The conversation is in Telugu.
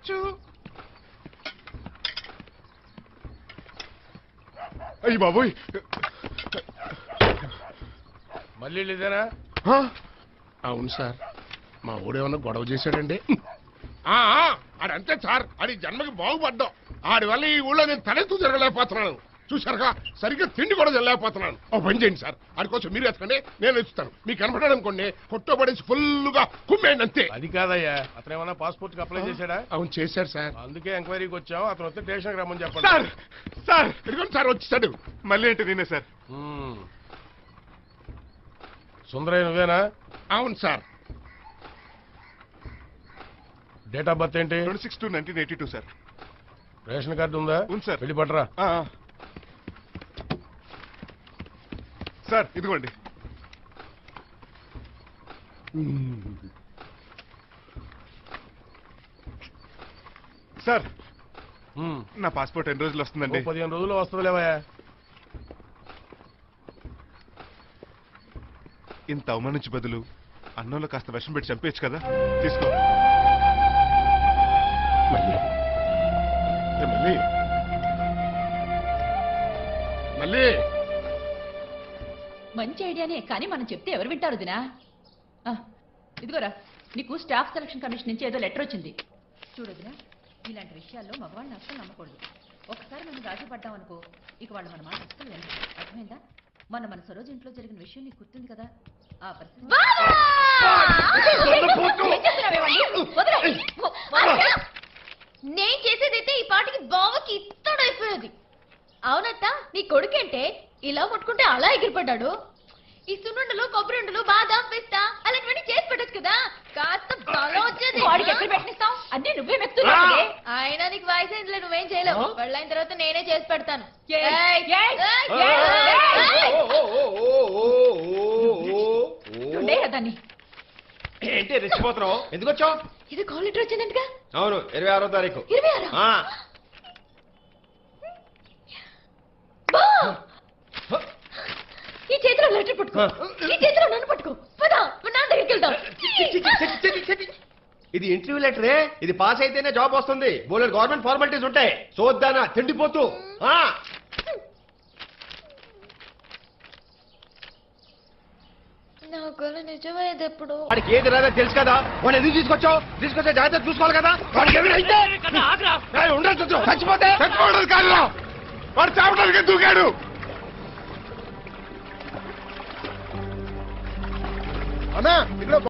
ఉండొచ్చు అయ్యి బాబోయ్ మళ్ళీ ఇదేనా ఆ, అవును సార్ మా ఊడేమన్నా గొడవ చేశాడండి ఆ, ఆ, ఆడంతే సార్ ఆడి జన్మకి బాగుపడ్డాం ఆడి వల్ల ఈ ఊళ్ళో నేను తలెత్తు జరగలేకపోతున్నాను చూసారుగా సరిగ్గా తిండి కూడా తినలేకపోతున్నాను ఓ పని చేయండి సార్ ఆడి కోసం మీరు ఎత్తకండి నేను ఎత్తుతాను మీకు కనపడాడు అనుకోండి కొట్టబడేసి ఫుల్గా కుమ్మేయండి అంతే అది కాదయ్యా అతను ఏమన్నా పాస్పోర్ట్ కి అప్లై చేశాడా అవును చేశారు సార్ అందుకే ఎంక్వైరీకి వచ్చాం అతను వస్తే స్టేషన్కి రమ్మని చెప్పండి సార్ సార్ ఇదిగోండి సార్ వచ్చాడు మళ్ళీ ఏంటి నేనే సార్ మ్మ్. సుందరయ్య నువ్వేనా అవును సార్ డేట్ ఆఫ్ బర్త్ ఏంటి twenty six two nineteen eighty two sir ration card ఉందా ఉంది సార్. వెళ్ళి పట్టరా సార్ ఇదిగోండి సార్ మ్మ్. నా పాస్పోర్ట్ ఎన్ని రోజులు ఓ వస్తుందండి పదిహేను రోజులు వస్తుందిలేవయ్యా ఇంత అవమానించి బదులు అన్నంలో కాస్త విషం పెట్టి చంపేయచ్చు కదా తీసుకో మళ్ళీ ఏ మళ్ళీ మళ్ళీ మంచి ఐడియానే కానీ మనం చెప్తే ఎవరు వింటారు దినా ఆ, ఇదిగోరా నీకు స్టాఫ్ సెలక్షన్ కమిషన్ నుంచి ఏదో లెటర్ వచ్చింది చూడదునా ఇలాంటి విషయాల్లో మగవాళ్ళని అస్సలు నమ్మకూడదు ఒకసారి మనం రాజీ పడ్డాం అనుకో ఇక వాళ్ళు మన మాట అస్సలు వినరు అర్థమైందా మన మన సరోజు ఇంట్లో జరిగిన విషయం నీకు గుర్తుంది కదా ఆ పరిస్థితి ఏం చేస్తున్నావేవండి? వదిలేయ్. నేను చేసేదైతే ఈ పాటికి బావకి ఇత్తడైపోయేది అవునత్త నీ కొడుకేంటే ఇలా ముట్టుకుంటే అలా ఎగిరిపడ్డాడు ఈ సున్నుండలు కొబ్బరిండలు బాదాం పిస్తా అలాంటివన్నీ చేసి పెట్టచ్చు కదా కాస్త బలం వచ్చేది వాడికి ఎక్కడ పెట్టిస్తావు అన్నీ నువ్వే మెక్కుతున్నావు అయినా నీకు వయసు అయిందిలే నువ్వేం చేయలేవు పెళ్ళైన తర్వాత నేనే చేసి పెడతాను ఏయ్, ఏయ్, ఏయ్, ఏయ్, ఏయ్, ఏయ్. ఉండే దాన్ని ఏంటి రెచ్చిపోతున్నావు ఎందుకు వచ్చావు ఇది కాల్ లెటర్ వచ్చిందంటగా అవును ఇరవై ఆరో తారీఖు ఇరవై ఆరా ఆ, బా! ఈ చేతిలో లెటర్ పట్టుకో ఈ చేతిలో నన్ను పట్టుకో పద మన నాన్న దగ్గరికి వెళ్దాం ఇది ఇంటర్వ్యూ లెటరే ఇది పాస్ అయితేనే జాబ్ వస్తుంది బోలెడు గవర్నమెంట్ ఫార్మాలిటీస్ ఉంటాయి చూద్దానా తిండిపోతూ ఆ, నాకు నిజమేది ఎప్పుడు వాడికి ఏది రాదో తెలుసు కదా వాడు ఎందుకు తీసుకొచ్చావు తీసుకొచ్చే జాగ్రత్త చూసుకోవాలి కదా వాడికి ఏమైనా అయితే ఏయ్, ఉండొచ్చు చచ్చిపోతే చచ్చిపోవడం కాదు వాడు చావడానికి దూకాడు అన్నా ఇక్కడ